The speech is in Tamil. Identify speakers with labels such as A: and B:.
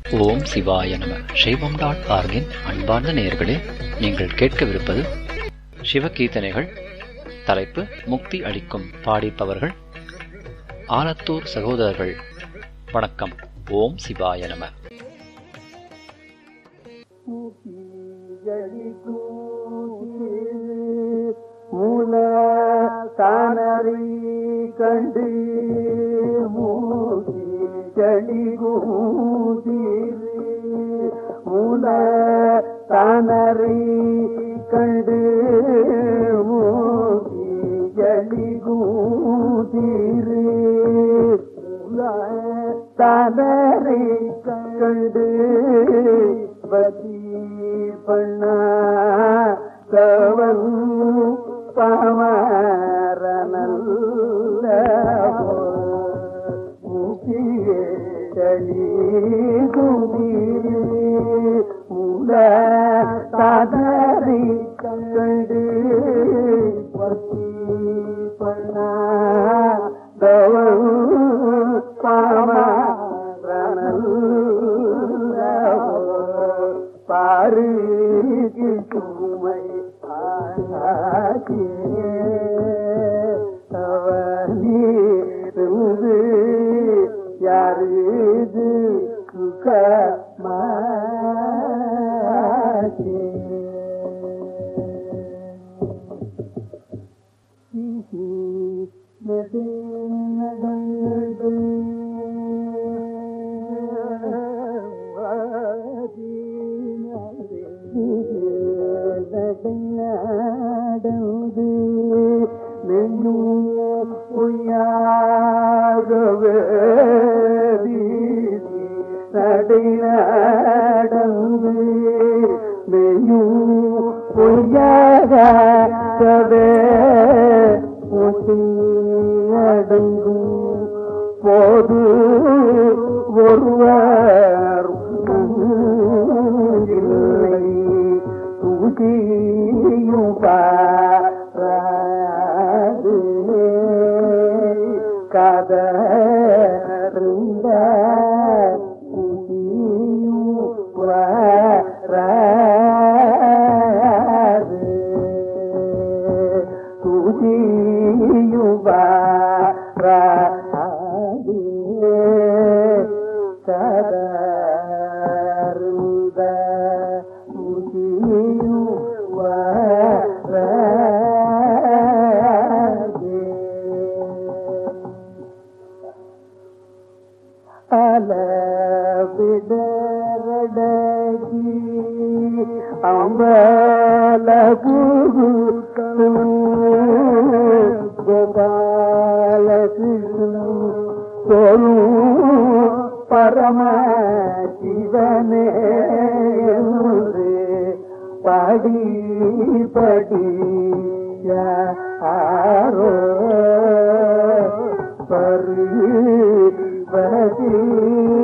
A: ஓம் சிவாய நம சைவம் டாட் ஆர்கின் அன்பார்ந்த நேயர்களே நீங்கள் கேட்கவிருப்பது சிவகீர்த்தனைகள் தலைப்பு முக்தி அளிக்கும் பாடிப்பவர்கள் ஆலத்தூர் சகோதரர்கள் வணக்கம் ஓம் சிவாய நம
B: மூல தானறி கண்டு மூடி செடி கூதிரு மூல தானறி கண்டு மூடி செடி கூதிரு மூல தானறி கண்டு பதி பண்ண கவன் பமரனல்ல முக்கியே தனி குதிரு உல ததறி கண்டு பத்தி பண்ண கவன் பமரனல்ல பாரு சுமை அவனீருந்து யாரு இது நடந்து நெஞ்சும் பொய்யாகவே நடை நடந்து நெஞ்சும் பொய்யாகவே அடங்கும் போது ஒருவர் இல்லை தூசியும் பாராது கதருந்த தூசியும் வராது தூசியும் வராது கதருந்த தூசியும் வராது அலவிடரடகி அம்பலகு கோபாலகிருஷ்ணன் சொல்லும் பரம சிவனே என்று படி படி யாரோ பருவதி